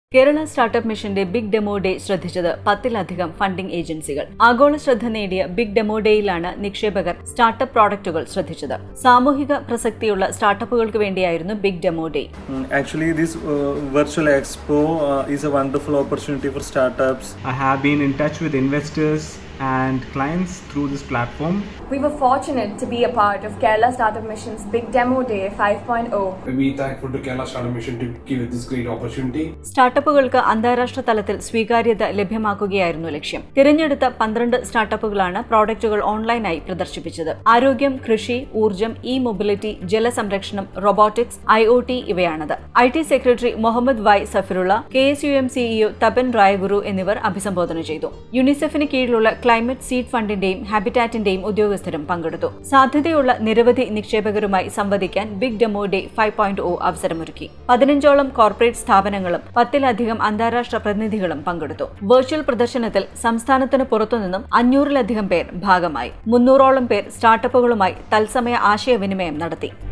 Kerala startup മിഷന്റെ big demo day ശ്രദ്ധിച്ചത് പത്തിലധികം ഫണ്ടിംഗ് ഏജൻസികൾ ആഗോള ശ്രദ്ധ നേടിയ ബിഗ് ഡെമോ ഡേയിലാണ് നിക്ഷേപകർ സ്റ്റാർട്ടപ്പ് പ്രോഡക്റ്റുകൾ ശ്രദ്ധിച്ചത് സാമൂഹിക പ്രസക്തിയുള്ള സ്റ്റാർട്ടപ്പുകൾക്ക് വേണ്ടിയായിരുന്നു big demo day Mm, Actually, this uh, virtual expo uh, is a wonderful opportunity for startups. I have been in touch with investors and clients through this platform. We were fortunate to be a part of Kerala Startup Mission's Big Demo Day 5.0. We thankful to Kerala Startup Mission to give us this great opportunity. സ്റ്റാർട്ടപ്പുകൾക്ക് അന്താരാഷ്ട്ര തലത്തിൽ സ്വീകാര്യത ലഭ്യമാക്കുകയായിരുന്നു ലക്ഷ്യം തിരഞ്ഞെടുത്ത പന്ത്രണ്ട് സ്റ്റാർട്ടപ്പുകളാണ് പ്രോഡക്റ്റുകൾ ഓൺലൈനായി പ്രദർശിപ്പിച്ചത് ആരോഗ്യം കൃഷി ഊർജ്ജം ഇ മൊബിലിറ്റി ജലസംരക്ഷണം റോബോട്ടിക്സ് ഐ ഒ ടി ഇവയാണത് I T secretary Muhammad Y Safirulla K S U M CEO Tapan Rayaguru എന്നിവർ അഭിസംബോധന ചെയ്തു യുനിസെഫിന് കീഴിലുള്ള ക്ലൈമറ്റ് സീഡ് ഫണ്ടിന്റെയും ഹാബിറ്റാറ്റിന്റെയും ഉദ്യോഗസ്ഥരും പങ്കെടുത്തു സാധ്യതയുള്ള നിരവധി നിക്ഷേപകരുമായി സംവദിക്കാൻ big demo day five point O അവസരമൊരുക്കി പതിനഞ്ചോളം കോർപ്പറേറ്റ് സ്ഥാപനങ്ങളും പത്തിലധികം അന്താരാഷ്ട്ര പ്രതിനിധികളും പങ്കെടുത്തു വെർച്വൽ പ്രദർശനത്തിൽ സംസ്ഥാനത്തിന് പുറത്തുനിന്നും അഞ്ഞൂറിലധികം പേർ ഭാഗമായി മുന്നൂറോളം പേർ സ്റ്റാർട്ടപ്പുകളുമായി തത്സമയ ആശയവിനിമയം നടത്തി